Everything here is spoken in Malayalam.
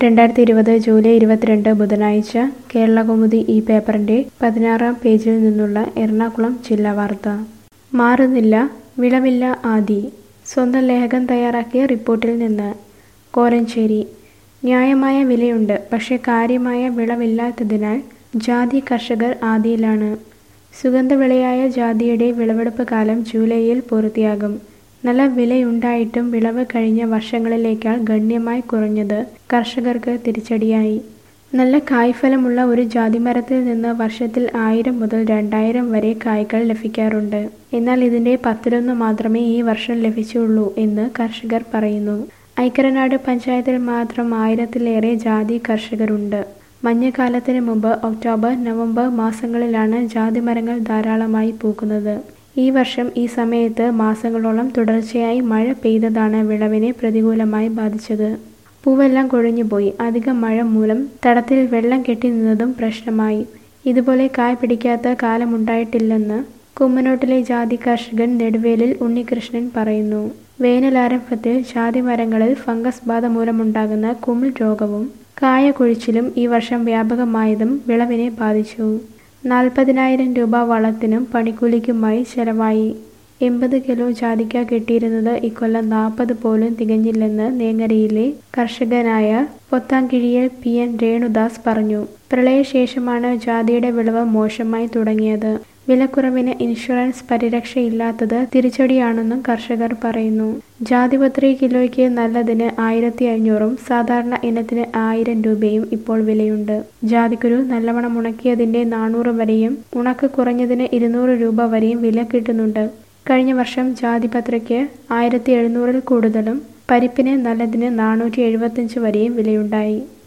രണ്ടായിരത്തി ഇരുപത് ജൂലൈ ഇരുപത്തിരണ്ട് ബുധനാഴ്ച കേരളകൗമുദി ഈ പേപ്പറിന്റെ പതിനാറാം പേജിൽ നിന്നുള്ള എറണാകുളം ജില്ലാ വാർത്ത മാറുന്നില്ല വിളവില്ല ആദി സ്വന്തം ലേഖകൻ തയ്യാറാക്കിയ റിപ്പോർട്ടിൽ നിന്ന് കോലഞ്ചേരി ന്യായമായ വിലയുണ്ട് പക്ഷേ കാര്യമായ വിളവില്ലാത്തതിനാൽ ജാതി കർഷകർ ആദിയിലാണ് സുഗന്ധവിളയായ ജാതിയുടെ വിളവെടുപ്പ് കാലം ജൂലൈയിൽ പൂർത്തിയാകും നല്ല വിലയുണ്ടായിട്ടും വിളവ് കഴിഞ്ഞ വർഷങ്ങളിലേക്കാൾ ഗണ്യമായി കുറഞ്ഞത് കർഷകർക്ക് തിരിച്ചടിയായി നല്ല കായ്ഫലമുള്ള ഒരു ജാതിമരത്തിൽ നിന്ന് വർഷത്തിൽ ആയിരം മുതൽ രണ്ടായിരം വരെ കായ്കൾ ലഭിക്കാറുണ്ട് എന്നാൽ ഇതിന്റെ പത്തിലൊന്ന് മാത്രമേ ഈ വർഷം ലഭിച്ചുള്ളൂ എന്ന് കർഷകർ പറയുന്നു ഐക്കരനാട് പഞ്ചായത്തിൽ മാത്രം ആയിരത്തിലേറെ ജാതി കർഷകരുണ്ട് മഞ്ഞക്കാലത്തിന് മുമ്പ് ഒക്ടോബർ നവംബർ മാസങ്ങളിലാണ് ജാതിമരങ്ങൾ ധാരാളമായി പൂക്കുന്നത് ഈ വർഷം ഈ സമയത്ത് മാസങ്ങളോളം തുടർച്ചയായി മഴ പെയ്തതാണ് വിളവിനെ പ്രതികൂലമായി ബാധിച്ചത് പൂവെല്ലാം കൊഴിഞ്ഞുപോയി അധിക മഴ മൂലം തടത്തിൽ വെള്ളം കെട്ടി നിന്നതും പ്രശ്നമായി ഇതുപോലെ കായ് പിടിക്കാത്ത കാലമുണ്ടായിട്ടില്ലെന്ന് കുമ്മനോട്ടിലെ ജാതി കർഷകൻ നെടുവേലിൽ ഉണ്ണികൃഷ്ണൻ പറയുന്നു വേനലാരംഭത്തിൽ ജാതി മരങ്ങളിൽ ഫംഗസ് ബാധ മൂലമുണ്ടാകുന്ന കുമിൾ രോഗവും കായ കൊഴിച്ചിലും ഈ വർഷം വ്യാപകമായതും വിളവിനെ ബാധിച്ചു നാൽപ്പതിനായിരം രൂപ വളത്തിനും പണിക്കൂലിക്കുമായി ചെലവായി എൺപത് കിലോ ജാതിക്ക കിട്ടിയിരുന്നത് ഇക്കൊല്ലം നാൽപ്പത് പോലും തികഞ്ഞില്ലെന്ന് നേങ്ങരയിലെ കർഷകനായ പൊത്താങ്കിഴിയിൽ പി എൻ രേണുദാസ് പറഞ്ഞു പ്രളയശേഷമാണ് ജാതിയുടെ വിളവ് മോശമായി തുടങ്ങിയത് വിലക്കുറവിന് ഇൻഷുറൻസ് പരിരക്ഷയില്ലാത്തത് തിരിച്ചടിയാണെന്നും കർഷകർ പറയുന്നു ജാതിപത്രി കിലോയ്ക്ക് നല്ലതിന് ആയിരത്തി അഞ്ഞൂറും സാധാരണ ഇനത്തിന് ആയിരം രൂപയും ഇപ്പോൾ വിലയുണ്ട് ജാതിക്കുരു നല്ലവണ്ണം ഉണക്കിയതിന്റെ നാനൂറ് വരെയും ഉണക്ക് കുറഞ്ഞതിന് ഇരുന്നൂറ് രൂപ വരെയും വില കിട്ടുന്നുണ്ട് കഴിഞ്ഞ വർഷം ജാതിപത്രയ്ക്ക് ആയിരത്തി എഴുന്നൂറിൽ കൂടുതലും പരിപ്പിന് നല്ലതിന് നാനൂറ്റി എഴുപത്തഞ്ച് വരെയും വിലയുണ്ടായി